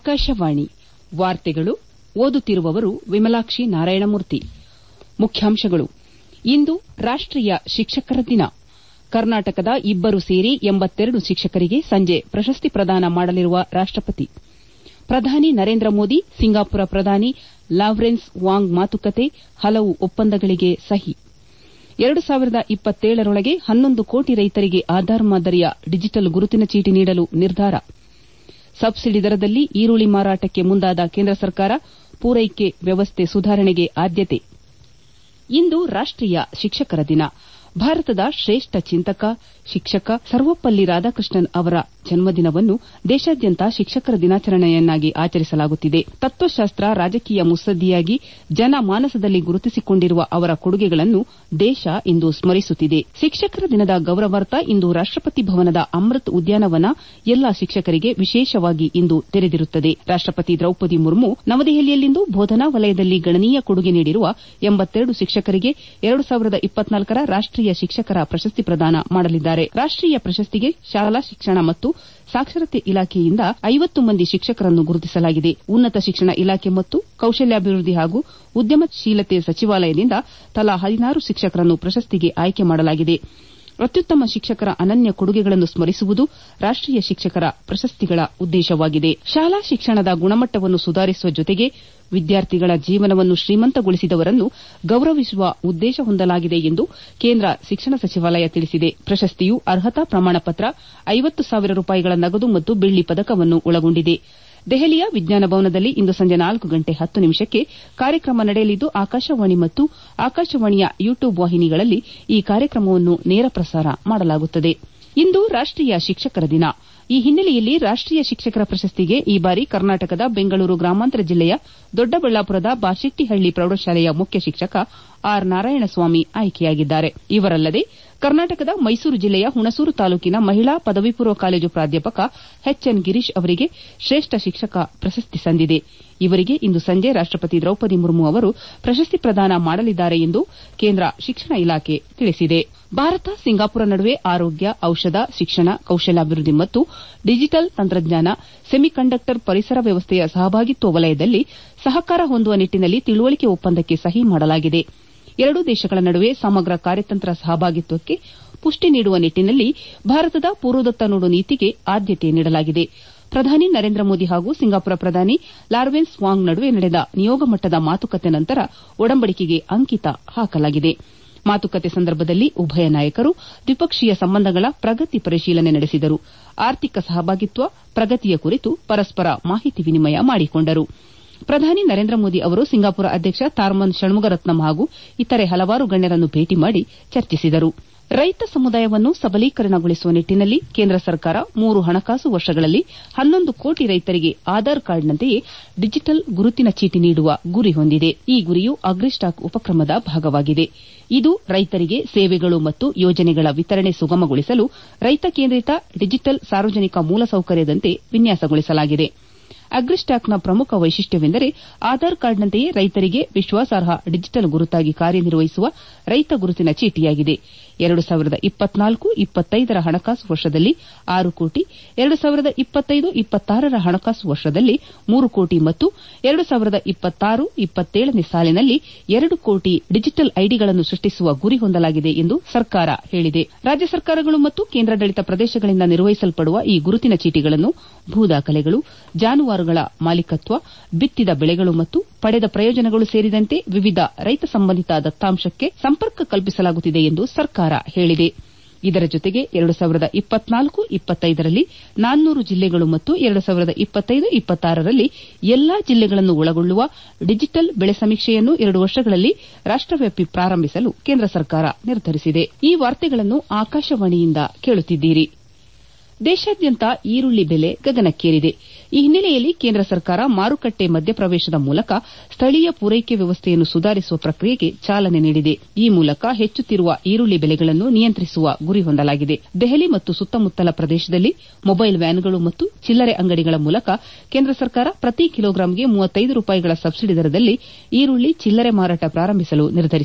ಆಕಾಶವಾಣಿ ವಾರ್ತೆಗಳು ಓದುತ್ತಿರುವವರು ವಿಮಲಾಕ್ಷಿ ನಾರಾಯಣಮೂರ್ತಿ ಮುಖ್ಯಾಂಶಗಳು ಇಂದು ರಾಷ್ಟೀಯ ಶಿಕ್ಷಕರ ದಿನ ಕರ್ನಾಟಕದ ಇಬ್ಬರು ಸೇರಿ ಎಂಬತ್ತೆರಡು ಶಿಕ್ಷಕರಿಗೆ ಸಂಜೆ ಪ್ರಶಸ್ತಿ ಪ್ರದಾನ ಮಾಡಲಿರುವ ರಾಷ್ಟಪತಿ ಪ್ರಧಾನಿ ನರೇಂದ್ರ ಮೋದಿ ಸಿಂಗಾಪುರ ಪ್ರಧಾನಿ ಲಾವ್ರೆನ್ಸ್ ವಾಂಗ್ ಮಾತುಕತೆ ಹಲವು ಒಪ್ಪಂದಗಳಿಗೆ ಸಹಿ ಎರಡು ಸಾವಿರದ ಇಪ್ಪತ್ತೇಳರೊಳಗೆ ಹನ್ನೊಂದು ಕೋಟಿ ರೈತರಿಗೆ ಆಧಾರ್ ಮಾದರಿಯ ಡಿಜಿಟಲ್ ಗುರುತಿನ ಚೀಟಿ ನೀಡಲು ನಿರ್ಧಾರ ಸಬ್ಸಿಡಿ ದರದಲ್ಲಿ ಈರುಳ್ಳಿ ಮಾರಾಟಕ್ಕೆ ಮುಂದಾದ ಕೇಂದ್ರ ಸರ್ಕಾರ ಪೂರೈಕೆ ವ್ಯವಸ್ಥೆ ಸುಧಾರಣೆಗೆ ಆದ್ಯತೆ ಇಂದು ರಾಷ್ಟೀಯ ಶಿಕ್ಷಕರ ದಿನ ಭಾರತದ ಶ್ರೇಷ್ಠ ಚಿಂತಕ ಶಿಕ್ಷಕ ಸರ್ವಪಲ್ಲಿ ರಾಧಾಕೃಷ್ಣನ್ ಅವರ ಜನ್ಮದಿನವನ್ನು ದೇಶಾದ್ಯಂತ ಶಿಕ್ಷಕರ ದಿನಾಚರಣೆಯನ್ನಾಗಿ ಆಚರಿಸಲಾಗುತ್ತಿದೆ ತತ್ವಶಾಸ್ತ್ರ ರಾಜಕೀಯ ಮುತ್ಸದ್ದಿಯಾಗಿ ಜನಮಾನಸದಲ್ಲಿ ಗುರುತಿಸಿಕೊಂಡಿರುವ ಅವರ ಕೊಡುಗೆಗಳನ್ನು ದೇಶ ಇಂದು ಸ್ಮರಿಸುತ್ತಿದೆ ಶಿಕ್ಷಕರ ದಿನದ ಗೌರವಾರ್ಥ ಇಂದು ರಾಷ್ಟಪತಿ ಭವನದ ಅಮೃತ್ ಉದ್ಯಾನವನ ಎಲ್ಲಾ ಶಿಕ್ಷಕರಿಗೆ ವಿಶೇಷವಾಗಿ ಇಂದು ತೆರೆದಿರುತ್ತದೆ ರಾಷ್ಟಪತಿ ದ್ರೌಪದಿ ಮುರ್ಮು ನವದೆಹಲಿಯಲ್ಲಿಂದು ಬೋಧನಾ ವಲಯದಲ್ಲಿ ಗಣನೀಯ ಕೊಡುಗೆ ನೀಡಿರುವ ಎಂಬತ್ತೆರಡು ಶಿಕ್ಷಕರಿಗೆ ಎರಡು ಸಾವಿರದ ಇಪ್ಪತ್ನಾಲ್ಕರ ರಾಷ್ಟೀಯ ಶಿಕ್ಷಕರ ಪ್ರಶಸ್ತಿ ಪ್ರದಾನ ಮಾಡಲಿದ್ದಾರೆ ರಾಷ್ಟೀಯ ಪ್ರಶಸ್ತಿಗೆ ಶಾಲಾ ಶಿಕ್ಷಣ ಮತ್ತು ಸಾಕ್ಷರತೆ ಇಲಾಖೆಯಿಂದ ಐವತ್ತು ಮಂದಿ ಶಿಕ್ಷಕರನ್ನು ಗುರುತಿಸಲಾಗಿದೆ ಉನ್ನತ ಶಿಕ್ಷಣ ಇಲಾಖೆ ಮತ್ತು ಕೌಶಲ್ಯಾಭಿವೃದ್ಧಿ ಹಾಗೂ ಉದ್ಯಮಶೀಲತೆ ಸಚಿವಾಲಯದಿಂದ ತಲಾ ಹದಿನಾರು ಶಿಕ್ಷಕರನ್ನು ಪ್ರಶಸ್ತಿಗೆ ಆಯ್ಕೆ ಮಾಡಲಾಗಿದೆ ಅತ್ಯುತ್ತಮ ಶಿಕ್ಷಕರ ಅನನ್ಯ ಕೊಡುಗೆಗಳನ್ನು ಸ್ಮರಿಸುವುದು ರಾಷ್ಟೀಯ ಶಿಕ್ಷಕರ ಪ್ರಶಸ್ತಿಗಳ ಉದ್ದೇಶವಾಗಿದೆ ಶಾಲಾ ಶಿಕ್ಷಣದ ಗುಣಮಟ್ಟವನ್ನು ಸುಧಾರಿಸುವ ಜೊತೆಗೆ ವಿದ್ಯಾರ್ಥಿಗಳ ಜೀವನವನ್ನು ಶ್ರೀಮಂತಗೊಳಿಸಿದವರನ್ನು ಗೌರವಿಸುವ ಉದ್ದೇಶ ಹೊಂದಲಾಗಿದೆ ಎಂದು ಕೇಂದ್ರ ಶಿಕ್ಷಣ ಸಚಿವಾಲಯ ತಿಳಿಸಿದೆ ಪ್ರಶಸ್ತಿಯು ಅರ್ಹತಾ ಪ್ರಮಾಣಪತ್ರ ಐವತ್ತು ಸಾವಿರ ರೂಪಾಯಿಗಳ ನಗದು ಮತ್ತು ಬೆಳ್ಳಿ ಪದಕವನ್ನು ಒಳಗೊಂಡಿದೆ ದೆಹಲಿಯ ವಿಜ್ಞಾನ ಭವನದಲ್ಲಿ ಇಂದು ಸಂಜೆ ನಾಲ್ಕು ಗಂಟೆ ಹತ್ತು ನಿಮಿಷಕ್ಕೆ ಕಾರ್ಯಕ್ರಮ ನಡೆಯಲಿದ್ದು ಆಕಾಶವಾಣಿ ಮತ್ತು ಆಕಾಶವಾಣಿಯ ಯೂಟ್ಯೂಬ್ ವಾಹಿನಿಗಳಲ್ಲಿ ಈ ಕಾರ್ಯಕ್ರಮವನ್ನು ನೇರ ಪ್ರಸಾರ ಮಾಡಲಾಗುತ್ತದೆ ಇಂದು ರಾಷ್ಟೀಯ ಶಿಕ್ಷಕರ ದಿನ ಈ ಹಿನ್ನೆಲೆಯಲ್ಲಿ ರಾಷ್ಟೀಯ ಶಿಕ್ಷಕರ ಪ್ರಶಸ್ತಿಗೆ ಈ ಬಾರಿ ಕರ್ನಾಟಕದ ಬೆಂಗಳೂರು ಗ್ರಾಮಾಂತರ ಜಿಲ್ಲೆಯ ದೊಡ್ಡಬಳ್ಳಾಪುರದ ಬಾಶೆಟ್ಟಿಹಳ್ಳಿ ಪ್ರೌಢಶಾಲೆಯ ಮುಖ್ಯ ಶಿಕ್ಷಕ ಆರ್ ನಾರಾಯಣಸ್ವಾಮಿ ಆಯ್ಕೆಯಾಗಿದ್ದಾರೆ ಇವರಲ್ಲದೆ ಕರ್ನಾಟಕದ ಮೈಸೂರು ಜಿಲ್ಲೆಯ ಹುಣಸೂರು ತಾಲೂಕಿನ ಮಹಿಳಾ ಪದವಿ ಪೂರ್ವ ಕಾಲೇಜು ಪ್ರಾಧ್ಯಾಪಕ ಎಚ್ ಎನ್ ಗಿರೀಶ್ ಅವರಿಗೆ ಶ್ರೇಷ್ಠ ಶಿಕ್ಷಕ ಪ್ರಶಸ್ತಿ ಸಂದಿದೆ ಇವರಿಗೆ ಇಂದು ಸಂಜೆ ರಾಷ್ಟಪತಿ ದ್ರೌಪದಿ ಮುರ್ಮು ಅವರು ಪ್ರಶಸ್ತಿ ಪ್ರದಾನ ಮಾಡಲಿದ್ದಾರೆ ಎಂದು ಕೇಂದ್ರ ಶಿಕ್ಷಣ ಇಲಾಖೆ ತಿಳಿಸಿದೆ ಭಾರತ ಸಿಂಗಾಪುರ ನಡುವೆ ಆರೋಗ್ಯ ಔಷಧ ಶಿಕ್ಷಣ ಕೌಶಲ್ಯಾಭಿವೃದ್ಧಿ ಮತ್ತು ಡಿಜಿಟಲ್ ತಂತ್ರಜ್ಞಾನ ಸೆಮಿಕಂಡಕ್ಟರ್ ಪರಿಸರ ವ್ಯವಸ್ಥೆಯ ಸಹಭಾಗಿತ್ವ ವಲಯದಲ್ಲಿ ಸಹಕಾರ ಹೊಂದುವ ನಿಟ್ಟಿನಲ್ಲಿ ತಿಳುವಳಿಕೆ ಒಪ್ಪಂದಕ್ಕೆ ಸಹಿ ಮಾಡಲಾಗಿದೆ ಎರಡೂ ದೇಶಗಳ ನಡುವೆ ಸಮಗ್ರ ಕಾರ್ಯತಂತ್ರ ಸಹಭಾಗಿತ್ವಕ್ಕೆ ಪುಷ್ಟಿ ನೀಡುವ ನಿಟ್ಟಿನಲ್ಲಿ ಭಾರತದ ಪೂರ್ವದತ್ತ ನೋಡು ನೀತಿಗೆ ಆದ್ಯತೆ ನೀಡಲಾಗಿದೆ ಪ್ರಧಾನಿ ನರೇಂದ್ರ ಮೋದಿ ಹಾಗೂ ಸಿಂಗಾಪುರ ಪ್ರಧಾನಿ ಲಾರ್ವೆನ್ಸ್ ವಾಂಗ್ ನಡುವೆ ನಡೆದ ನಿಯೋಗ ಮಟ್ಟದ ಮಾತುಕತೆ ನಂತರ ಒಡಂಬಡಿಕೆಗೆ ಅಂಕಿತ ಹಾಕಲಾಗಿದೆ ಮಾತುಕತೆ ಸಂದರ್ಭದಲ್ಲಿ ಉಭಯ ನಾಯಕರು ದ್ವಿಪಕ್ಷೀಯ ಸಂಬಂಧಗಳ ಪ್ರಗತಿ ಪರಿಶೀಲನೆ ನಡೆಸಿದರು ಆರ್ಥಿಕ ಸಹಭಾಗಿತ್ವ ಪ್ರಗತಿಯ ಕುರಿತು ಪರಸ್ಪರ ಮಾಹಿತಿ ವಿನಿಮಯ ಮಾಡಿಕೊಂಡರು ಪ್ರಧಾನಿ ನರೇಂದ್ರ ಮೋದಿ ಅವರು ಸಿಂಗಾಪುರ ಅಧ್ಯಕ್ಷ ಥಾರ್ಮನ್ ಷಣ್ಮುಗರತ್ನಂ ಹಾಗೂ ಇತರೆ ಹಲವಾರು ಗಣ್ಯರನ್ನು ಭೇಟಿ ಮಾಡಿ ಚರ್ಚಿಸಿದರು ರೈತ ಸಮುದಾಯವನ್ನು ಸಬಲೀಕರಣಗೊಳಿಸುವ ನಿಟ್ಟಿನಲ್ಲಿ ಕೇಂದ್ರ ಸರ್ಕಾರ ಮೂರು ಹಣಕಾಸು ವರ್ಷಗಳಲ್ಲಿ ಹನ್ನೊಂದು ಕೋಟಿ ರೈತರಿಗೆ ಆಧಾರ್ ಕಾರ್ಡ್ನಂತೆಯೇ ಡಿಜಿಟಲ್ ಗುರುತಿನ ಚೀಟಿ ನೀಡುವ ಗುರಿ ಹೊಂದಿದೆ ಈ ಗುರಿಯು ಅಗ್ರಿಸ್ಟಾಕ್ ಉಪಕ್ರಮದ ಭಾಗವಾಗಿದೆ ಇದು ರೈತರಿಗೆ ಸೇವೆಗಳು ಮತ್ತು ಯೋಜನೆಗಳ ವಿತರಣೆ ಸುಗಮಗೊಳಿಸಲು ರೈತ ಕೇಂದ್ರಿತ ಡಿಜಿಟಲ್ ಸಾರ್ವಜನಿಕ ಮೂಲಸೌಕರ್ಯದಂತೆ ವಿನ್ಯಾಸಗೊಳಿಸಲಾಗಿದೆ ಅಗ್ರಿಸ್ಟಾಕ್ನ ಪ್ರಮುಖ ವೈಶಿಷ್ಟ್ಯವೆಂದರೆ ಆಧಾರ್ ಕಾರ್ಡ್ನಂತೆಯೇ ರೈತರಿಗೆ ವಿಶ್ವಾಸಾರ್ಹ ಡಿಜಿಟಲ್ ಗುರುತಾಗಿ ಕಾರ್ಯನಿರ್ವಹಿಸುವ ರೈತ ಗುರುತಿನ ಚೀಟಿಯಾಗಿದೆ ಎರಡು ಸಾವಿರದ ಇಪ್ಪತ್ನಾಲ್ಕು ಇಪ್ಪತ್ತೈದರ ಹಣಕಾಸು ವರ್ಷದಲ್ಲಿ ಆರು ಕೋಟಿ ಎರಡು ಸಾವಿರದ ಇಪ್ಪತ್ತೈದು ಇಪ್ಪತ್ತಾರರ ಹಣಕಾಸು ವರ್ಷದಲ್ಲಿ ಮೂರು ಕೋಟಿ ಮತ್ತು ಎರಡು ಸಾವಿರದ ಇಪ್ಪತ್ತಾರು ಇಪ್ಪತ್ತೇಳನೇ ಸಾಲಿನಲ್ಲಿ ಎರಡು ಕೋಟಿ ಡಿಜಿಟಲ್ ಐಡಿಗಳನ್ನು ಸೃಷ್ಟಿಸುವ ಗುರಿ ಹೊಂದಲಾಗಿದೆ ಎಂದು ಸರ್ಕಾರ ಹೇಳಿದೆ ರಾಜ್ಯ ಸರ್ಕಾರಗಳು ಮತ್ತು ಕೇಂದ್ರಾಡಳಿತ ಪ್ರದೇಶಗಳಿಂದ ನಿರ್ವಹಿಸಲ್ಪಡುವ ಈ ಗುರುತಿನ ಚೀಟಿಗಳನ್ನು ಭೂದಾಖಲೆಗಳು ಜಾನುವಾರುಗಳ ಮಾಲೀಕತ್ವ ಬಿತ್ತಿದ ಬೆಳೆಗಳು ಮತ್ತು ಪಡೆದ ಪ್ರಯೋಜನಗಳು ಸೇರಿದಂತೆ ವಿವಿಧ ರೈತ ಸಂಬಂಧಿತ ದತ್ತಾಂಶಕ್ಕೆ ಸಂಪರ್ಕ ಕಲ್ಪಿಸಲಾಗುತ್ತಿದೆ ಎಂದು ಸರ್ಕಾರ ಹೇಳಿದೆ ಇದರ ಜೊತೆಗೆ ಎರಡು ಸಾವಿರದ ಇಪ್ಪತ್ನಾಲ್ಕು ಇಪ್ಪತ್ತೈದರಲ್ಲಿ ನಾನ್ನೂರು ಜಿಲ್ಲೆಗಳು ಮತ್ತು ಎರಡು ಸಾವಿರದ ಇಪ್ಪತ್ತೈದು ಇಪ್ಪತ್ತಾರರಲ್ಲಿ ಎಲ್ಲಾ ಜಿಲ್ಲೆಗಳನ್ನು ಒಳಗೊಳ್ಳುವ ಡಿಜಿಟಲ್ ಬೆಳೆ ಸಮೀಕ್ಷೆಯನ್ನು ಎರಡು ವರ್ಷಗಳಲ್ಲಿ ರಾಷ್ಟವ್ಯಾಪಿ ಪ್ರಾರಂಭಿಸಲು ಕೇಂದ್ರ ಸರ್ಕಾರ ನಿರ್ಧರಿಸಿದೆ ಈ ವಾರ್ತೆಗಳನ್ನು ಆಕಾಶವಾಣಿಯಿಂದ ಕೇಳುತ್ತಿದ್ದೀರಿ ದೇಶಾದ್ಯಂತ ಈರುಳ್ಳಿ ಬೆಲೆ ಗಗನಕ್ಕೇರಿದೆ ಈ ಹಿನ್ನೆಲೆಯಲ್ಲಿ ಕೇಂದ್ರ ಸರ್ಕಾರ ಮಾರುಕಟ್ಟೆ ಮಧ್ಯಪ್ರವೇಶದ ಮೂಲಕ ಸ್ಥಳೀಯ ಪೂರೈಕೆ ವ್ಯವಸ್ಥೆಯನ್ನು ಸುಧಾರಿಸುವ ಪ್ರಕ್ರಿಯೆಗೆ ಚಾಲನೆ ನೀಡಿದೆ ಈ ಮೂಲಕ ಹೆಚ್ಚುತ್ತಿರುವ ಈರುಳ್ಳಿ ಬೆಲೆಗಳನ್ನು ನಿಯಂತ್ರಿಸುವ ಗುರಿ ಹೊಂದಲಾಗಿದೆ ದೆಹಲಿ ಮತ್ತು ಸುತ್ತಮುತ್ತಲ ಪ್ರದೇಶದಲ್ಲಿ ಮೊಬೈಲ್ ವ್ಯಾನ್ಗಳು ಮತ್ತು ಚಿಲ್ಲರೆ ಅಂಗಡಿಗಳ ಮೂಲಕ ಕೇಂದ್ರ ಸರ್ಕಾರ ಪ್ರತಿ ಕಿಲೋಗ್ರಾಂಗೆ ಮೂವತ್ತೈದು ರೂಪಾಯಿಗಳ ಸಬ್ಸಿಡಿ ದರದಲ್ಲಿ ಈರುಳ್ಳಿ ಚಿಲ್ಲರೆ ಮಾರಾಟ ಪ್ರಾರಂಭಿಸಲು ನಿರ್ಧರಿಸಿದೆ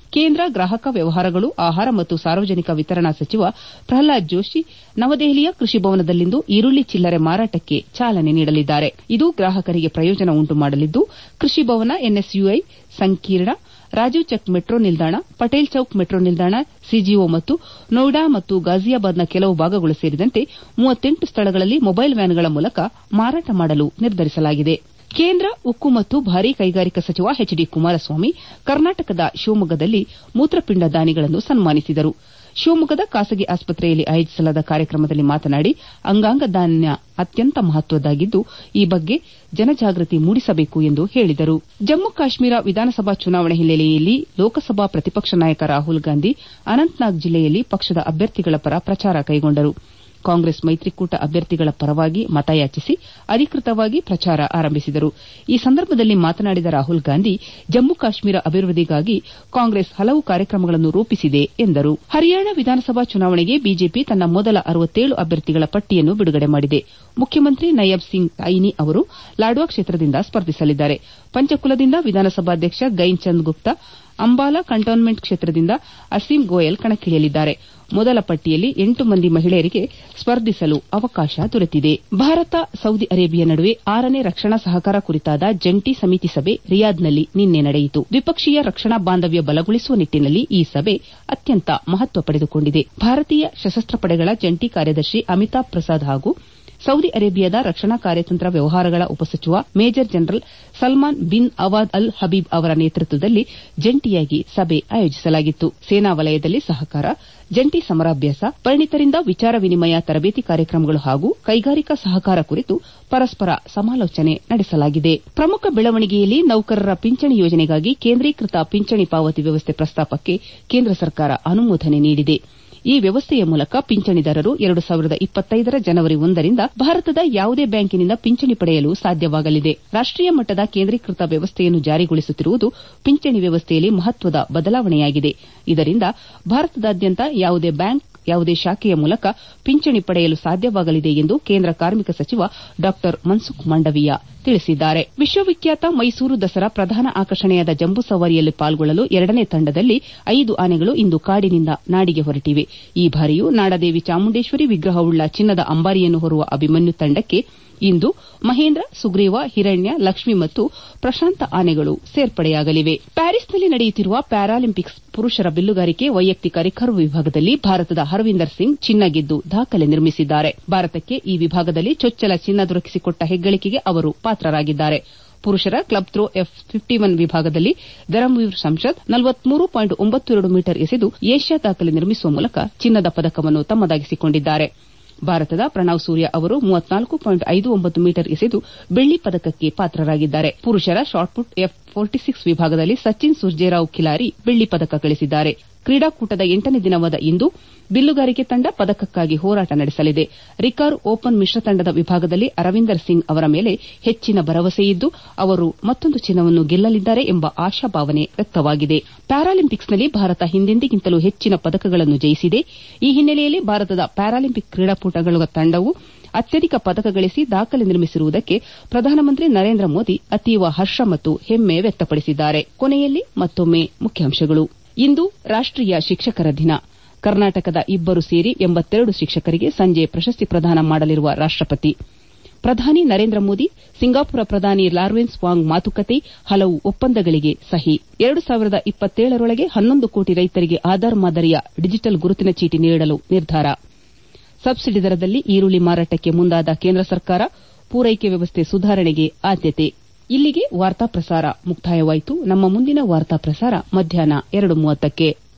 ಕೇಂದ್ರ ಗ್ರಾಹಕ ವ್ಯವಹಾರಗಳು ಆಹಾರ ಮತ್ತು ಸಾರ್ವಜನಿಕ ವಿತರಣಾ ಸಚಿವ ಪ್ರಹ್ಲಾದ್ ಜೋಶಿ ನವದೆಹಲಿಯ ಕೃಷಿ ಭವನದಲ್ಲಿಂದು ಈರುಳ್ಳಿ ಚಿಲ್ಲರೆ ಮಾರಾಟಕ್ಕೆ ಚಾಲನೆ ನೀಡಲಿದ್ದಾರೆ ಇದು ಗ್ರಾಹಕರಿಗೆ ಪ್ರಯೋಜನ ಉಂಟು ಮಾಡಲಿದ್ದು ಕೃಷಿ ಭವನ ಎನ್ಎಸ್ಯುಐ ಸಂಕೀರ್ಣ ರಾಜೀವ್ ಚಕ್ ಮೆಟ್ರೋ ನಿಲ್ದಾಣ ಪಟೇಲ್ ಚೌಕ್ ಮೆಟ್ರೋ ನಿಲ್ದಾಣ ಸಿಜಿಒ ಮತ್ತು ನೋಯ್ಡಾ ಮತ್ತು ಗಾಜಿಯಾಬಾದ್ನ ಕೆಲವು ಭಾಗಗಳು ಸೇರಿದಂತೆ ಸ್ಥಳಗಳಲ್ಲಿ ಮೊಬೈಲ್ ವ್ಯಾನ್ಗಳ ಮೂಲಕ ಮಾರಾಟ ಮಾಡಲು ನಿರ್ಧರಿಸಲಾಗಿದೆ ಕೇಂದ್ರ ಉಕ್ಕು ಮತ್ತು ಭಾರೀ ಕೈಗಾರಿಕಾ ಸಚಿವ ಎಚ್ ಡಿ ಕುಮಾರಸ್ವಾಮಿ ಕರ್ನಾಟಕದ ಶಿವಮೊಗ್ಗದಲ್ಲಿ ಮೂತ್ರಪಿಂಡ ದಾನಿಗಳನ್ನು ಸನ್ಮಾನಿಸಿದರು ಶಿವಮೊಗ್ಗದ ಖಾಸಗಿ ಆಸ್ಪತ್ರೆಯಲ್ಲಿ ಆಯೋಜಿಸಲಾದ ಕಾರ್ಯಕ್ರಮದಲ್ಲಿ ಮಾತನಾಡಿ ಅಂಗಾಂಗ ದಾನ ಅತ್ಯಂತ ಮಹತ್ವದ್ದಾಗಿದ್ದು ಈ ಬಗ್ಗೆ ಜನಜಾಗೃತಿ ಮೂಡಿಸಬೇಕು ಎಂದು ಹೇಳಿದರು ಜಮ್ಮು ಕಾಶ್ಮೀರ ವಿಧಾನಸಭಾ ಚುನಾವಣೆ ಹಿನ್ನೆಲೆಯಲ್ಲಿ ಲೋಕಸಭಾ ಪ್ರತಿಪಕ್ಷ ನಾಯಕ ರಾಹುಲ್ ಗಾಂಧಿ ಅನಂತನಾಗ್ ಜಿಲ್ಲೆಯಲ್ಲಿ ಪಕ್ಷದ ಅಭ್ಯರ್ಥಿಗಳ ಪರ ಪ್ರಚಾರ ಕೈಗೊಂಡರು ಕಾಂಗ್ರೆಸ್ ಮೈತ್ರಿಕೂಟ ಅಭ್ಯರ್ಥಿಗಳ ಪರವಾಗಿ ಮತಯಾಚಿಸಿ ಅಧಿಕೃತವಾಗಿ ಪ್ರಚಾರ ಆರಂಭಿಸಿದರು ಈ ಸಂದರ್ಭದಲ್ಲಿ ಮಾತನಾಡಿದ ರಾಹುಲ್ ಗಾಂಧಿ ಜಮ್ಮು ಕಾಶ್ಮೀರ ಅಭಿವೃದ್ದಿಗಾಗಿ ಕಾಂಗ್ರೆಸ್ ಹಲವು ಕಾರ್ಯಕ್ರಮಗಳನ್ನು ರೂಪಿಸಿದೆ ಎಂದರು ಹರಿಯಾಣ ವಿಧಾನಸಭಾ ಚುನಾವಣೆಗೆ ಬಿಜೆಪಿ ತನ್ನ ಮೊದಲ ಅಭ್ಯರ್ಥಿಗಳ ಪಟ್ಟಿಯನ್ನು ಬಿಡುಗಡೆ ಮಾಡಿದೆ ಮುಖ್ಯಮಂತ್ರಿ ನಯಬ್ ಸಿಂಗ್ ಸೈನಿ ಅವರು ಲಾಡ್ವಾ ಕ್ಷೇತ್ರದಿಂದ ಸ್ಪರ್ಧಿಸಲಿದ್ದಾರೆ ಪಂಚಕುಲದಿಂದ ವಿಧಾನಸಭಾಧ್ಯಕ್ಷ ಗೈನ್ ಚಂದ್ ಗುಪ್ತಾ ಅಂಬಾಲಾ ಕಂಟೋನ್ಮೆಂಟ್ ಕ್ಷೇತ್ರದಿಂದ ಅಸೀಂ ಗೋಯಲ್ ಕಣಕ್ಕಿಳಿಯಲಿದ್ದಾರೆ ಮೊದಲ ಪಟ್ಟಿಯಲ್ಲಿ ಎಂಟು ಮಂದಿ ಮಹಿಳೆಯರಿಗೆ ಸ್ಪರ್ಧಿಸಲು ಅವಕಾಶ ದೊರೆತಿದೆ ಭಾರತ ಸೌದಿ ಅರೇಬಿಯಾ ನಡುವೆ ಆರನೇ ರಕ್ಷಣಾ ಸಹಕಾರ ಕುರಿತಾದ ಜಂಟಿ ಸಮಿತಿ ಸಭೆ ರಿಯಾದ್ನಲ್ಲಿ ನಿನ್ನೆ ನಡೆಯಿತು ದ್ವಿಪಕ್ಷೀಯ ರಕ್ಷಣಾ ಬಾಂಧವ್ಯ ಬಲಗೊಳಿಸುವ ನಿಟ್ಟಿನಲ್ಲಿ ಈ ಸಭೆ ಅತ್ಯಂತ ಮಹತ್ವ ಪಡೆದುಕೊಂಡಿದೆ ಭಾರತೀಯ ಸಶಸ್ತ್ರ ಪಡೆಗಳ ಜಂಟಿ ಕಾರ್ಯದರ್ಶಿ ಅಮಿತಾಬ್ ಪ್ರಸಾದ್ ಹಾಗೂ ಸೌದಿ ಅರೇಬಿಯಾದ ರಕ್ಷಣಾ ಕಾರ್ಯತಂತ್ರ ವ್ಯವಹಾರಗಳ ಉಪಸಚಿವ major general Salman bin Awad Al Habib ಅವರ ನೇತೃತ್ವದಲ್ಲಿ ಜಂಟಿಯಾಗಿ ಸಭೆ ಆಯೋಜಿಸಲಾಗಿತ್ತು ಸೇನಾ ವಲಯದಲ್ಲಿ ಸಹಕಾರ ಜಂಟಿ ಸಮರಾಭ್ಯಾಸ ಪರಿಣಿತರಿಂದ ವಿಚಾರ ವಿನಿಮಯ ತರಬೇತಿ ಕಾರ್ಯಕ್ರಮಗಳು ಹಾಗೂ ಕೈಗಾರಿಕಾ ಸಹಕಾರ ಕುರಿತು ಪರಸ್ಪರ ಸಮಾಲೋಚನೆ ನಡೆಸಲಾಗಿದೆ ಪ್ರಮುಖ ಬೆಳವಣಿಗೆಯಲ್ಲಿ ನೌಕರರ ಪಿಂಚಣಿ ಯೋಜನೆಗಾಗಿ ಕೇಂದ್ರೀಕೃತ ಪಿಂಚಣಿ ಪಾವತಿ ವ್ಯವಸ್ಥೆ ಪ್ರಸ್ತಾಪಕ್ಕೆ ಕೇಂದ್ರ ಸರ್ಕಾರ ಅನುಮೋದನೆ ನೀಡಿದೆ ಈ ವ್ಯವಸ್ಥೆಯ ಮೂಲಕ ಪಿಂಚಣಿದಾರರು ಎರಡು ಸಾವಿರದ ಇಪ್ಪತ್ತೈದರ ಜನವರಿ ಒಂದರಿಂದ ಭಾರತದ ಯಾವುದೇ ಬ್ಯಾಂಕಿನಿಂದ ಪಿಂಚಣಿ ಪಡೆಯಲು ಸಾಧ್ಯವಾಗಲಿದೆ ರಾಷ್ಟೀಯ ಮಟ್ಟದ ಕೇಂದ್ರೀಕೃತ ವ್ಯವಸ್ಥೆಯನ್ನು ಜಾರಿಗೊಳಿಸುತ್ತಿರುವುದು ಪಿಂಚಣಿ ವ್ಯವಸ್ಥೆಯಲ್ಲಿ ಮಹತ್ವದ ಬದಲಾವಣೆಯಾಗಿದೆ ಇದರಿಂದ ಭಾರತದಾದ್ಯಂತ ಯಾವುದೇ ಬ್ಯಾಂಕ್ ಯಾವುದೇ ಶಾಖೆಯ ಮೂಲಕ ಪಿಂಚಣಿ ಪಡೆಯಲು ಸಾಧ್ಯವಾಗಲಿದೆ ಎಂದು ಕೇಂದ್ರ ಕಾರ್ಮಿಕ ಸಚಿವ ಡಾ ಮನ್ಸುಖ್ ಮಾಂಡವೀಯ ತಿಳಿಸಿದ್ದಾರೆ ವಿಶ್ವವಿಖ್ಯಾತ ಮೈಸೂರು ದಸರಾ ಪ್ರಧಾನ ಆಕರ್ಷಣೆಯಾದ ಜಂಬೂ ಸವಾರಿಯಲ್ಲಿ ಪಾಲ್ಗೊಳ್ಳಲು ಎರಡನೇ ತಂಡದಲ್ಲಿ ಐದು ಆನೆಗಳು ಇಂದು ಕಾಡಿನಿಂದ ನಾಡಿಗೆ ಹೊರಟಿವೆ ಈ ಬಾರಿಯೂ ನಾಡದೇವಿ ಚಾಮುಂಡೇಶ್ವರಿ ವಿಗ್ರಹವುಳ್ಳ ಚಿನ್ನದ ಅಂಬಾರಿಯನ್ನು ಹೊರುವ ಅಭಿಮನ್ಯು ತಂಡಕ್ಕೆ ಇಂದು ಮಹೇಂದ್ರ ಸುಗ್ರೀವ ಹಿರಣ್ಯ ಲಕ್ಷ್ಮಿ ಮತ್ತು ಪ್ರಶಾಂತ ಆನೆಗಳು ಸೇರ್ಪಡೆಯಾಗಲಿವೆ ಪ್ಯಾರಿಸ್ನಲ್ಲಿ ನಡೆಯುತ್ತಿರುವ ಪ್ಯಾರಾಲಿಂಪಿಕ್ಸ್ ಪುರುಷರ ಬಿಲ್ಲುಗಾರಿಕೆ ವೈಯಕ್ತಿಕ ರಿಕರ್ವ್ ವಿಭಾಗದಲ್ಲಿ ಭಾರತದ ಹರ್ವಿಂದರ್ ಸಿಂಗ್ ಚಿನ್ನ ಗೆದ್ದು ದಾಖಲೆ ನಿರ್ಮಿಸಿದ್ದಾರೆ ಭಾರತಕ್ಕೆ ಈ ವಿಭಾಗದಲ್ಲಿ ಚೊಚ್ಚಲ ಚಿನ್ನ ದೊರಕಿಸಿಕೊಟ್ಟ ಹೆಗ್ಗಳಿಕೆಗೆ ಅವರು ಪಾತ್ರರಾಗಿದ್ದಾರೆ ಪುರುಷರ club throw F fifty one ವಿಭಾಗದಲ್ಲಿ ಧರಮ್ವೀರ್ ಸಂಸದ್ ಮೀಟರ್ ಎಸೆದು ಏಷ್ಯಾ ದಾಖಲೆ ನಿರ್ಮಿಸುವ ಮೂಲಕ ಚಿನ್ನದ ಪದಕವನ್ನು ತಮ್ಮದಾಗಿಸಿಕೊಂಡಿದ್ದಾರೆ ಭಾರತದ ಪ್ರಣವ್ ಸೂರ್ಯ ಅವರು ಮೀಟರ್ ಎಸೆದು ಬೆಳ್ಳಿ ಪದಕಕ್ಕೆ ಪಾತ್ರರಾಗಿದ್ದಾರೆ ಪುರುಷರ ಶಾಟ್ಪುಟ್ ಎಫ್ ಫೋರ್ಟಿ ಸಿಕ್ಸ್ ವಿಭಾಗದಲ್ಲಿ ಸಚಿನ್ ಸುರ್ಜೇರಾವ್ ಖಿಲಾರಿ ಬೆಳ್ಳಿ ಪದಕ ಗಳಿಸಿದ್ದಾರೆ ಕ್ರೀಡಾಕೂಟದ ಎಂಟನೇ ದಿನವಾದ ಇಂದು ಬಿಲ್ಲುಗಾರಿಕೆ ತಂಡ ಪದಕಕ್ಕಾಗಿ ಹೋರಾಟ ನಡೆಸಲಿದೆ ರಿಕರ್ವ್ ಓಪನ್ ಮಿಶ್ರ ತಂಡದ ವಿಭಾಗದಲ್ಲಿ ಅರವಿಂದರ್ ಸಿಂಗ್ ಅವರ ಮೇಲೆ ಹೆಚ್ಚಿನ ಭರವಸೆಯಿದ್ದು ಅವರು ಮತ್ತೊಂದು ಚಿನ್ನವನ್ನು ಗೆಲ್ಲಲಿದ್ದಾರೆ ಎಂಬ ಆಶಾಭಾವನೆ ವ್ಯಕ್ತವಾಗಿದೆ ಪ್ಯಾರಾಲಿಂಪಿಕ್ಸ್ನಲ್ಲಿ ಭಾರತ ಹಿಂದೆಂದಿಗಿಂತಲೂ ಹೆಚ್ಚಿನ ಪದಕಗಳನ್ನು ಜಯಿಸಿದೆ ಈ ಹಿನ್ನೆಲೆಯಲ್ಲಿ ಭಾರತದ ಪ್ಯಾರಾಲಿಂಪಿಕ್ ಕ್ರೀಡಾಕೂಟಗಳ ತಂಡವು ಅತ್ಯಧಿಕ ಪದಕ ಗಳಿಸಿ ದಾಖಲೆ ನಿರ್ಮಿಸಿರುವುದಕ್ಕೆ ಪ್ರಧಾನಮಂತ್ರಿ ನರೇಂದ್ರ ಮೋದಿ ಅತೀವ ಹರ್ಷ ಮತ್ತು ಹೆಮ್ಮೆ ವ್ಯಕ್ತಪಡಿಸಿದ್ದಾರೆ ಕೊನೆಯಲ್ಲಿ ಮತ್ತೊಮ್ಮೆ ಮುಖ್ಯಾಂಶಗಳು ಇಂದು ರಾಷ್ಟೀಯ ಶಿಕ್ಷಕರ ದಿನ ಕರ್ನಾಟಕದ ಇಬ್ಬರು ಸೇರಿ ಎಂಬತ್ತೆರಡು ಶಿಕ್ಷಕರಿಗೆ ಸಂಜೆ ಪ್ರಶಸ್ತಿ ಪ್ರದಾನ ಮಾಡಲಿರುವ ರಾಷ್ಟಪತಿ ಪ್ರಧಾನಿ ನರೇಂದ್ರ ಮೋದಿ ಸಿಂಗಾಪುರ ಪ್ರಧಾನಿ ಲಾರ್ವೆನ್ಸ್ ವಾಂಗ್ ಮಾತುಕತೆ ಹಲವು ಒಪ್ಪಂದಗಳಿಗೆ ಸಹಿ ಎರಡು ಸಾವಿರದ ಇಪ್ಪತ್ತೇಳರೊಳಗೆ ಹನ್ನೊಂದು ಕೋಟಿ ರೈತರಿಗೆ ಆಧಾರ್ ಮಾದರಿಯ ಡಿಜಿಟಲ್ ಗುರುತಿನ ಚೀಟಿ ನೀಡಲು ನಿರ್ಧಾರ ಸಬ್ಸಿಡಿ ದರದಲ್ಲಿ ಈರುಳ್ಳಿ ಮಾರಾಟಕ್ಕೆ ಮುಂದಾದ ಕೇಂದ್ರ ಸರ್ಕಾರ ಪೂರೈಕೆ ವ್ಯವಸ್ಥೆ ಸುಧಾರಣೆಗೆ ಆದ್ಯತೆ ಇಲ್ಲಿಗೆ ವಾರ್ತಾ ಪ್ರಸಾರ ಮುಕ್ತಾಯವಾಯಿತು ನಮ್ಮ ಮುಂದಿನ ವಾರ್ತಾ ಪ್ರಸಾರ ಮಧ್ಯಾಹ್ನ ಎರಡು ಮೂವತ್ತಕ್ಕೆ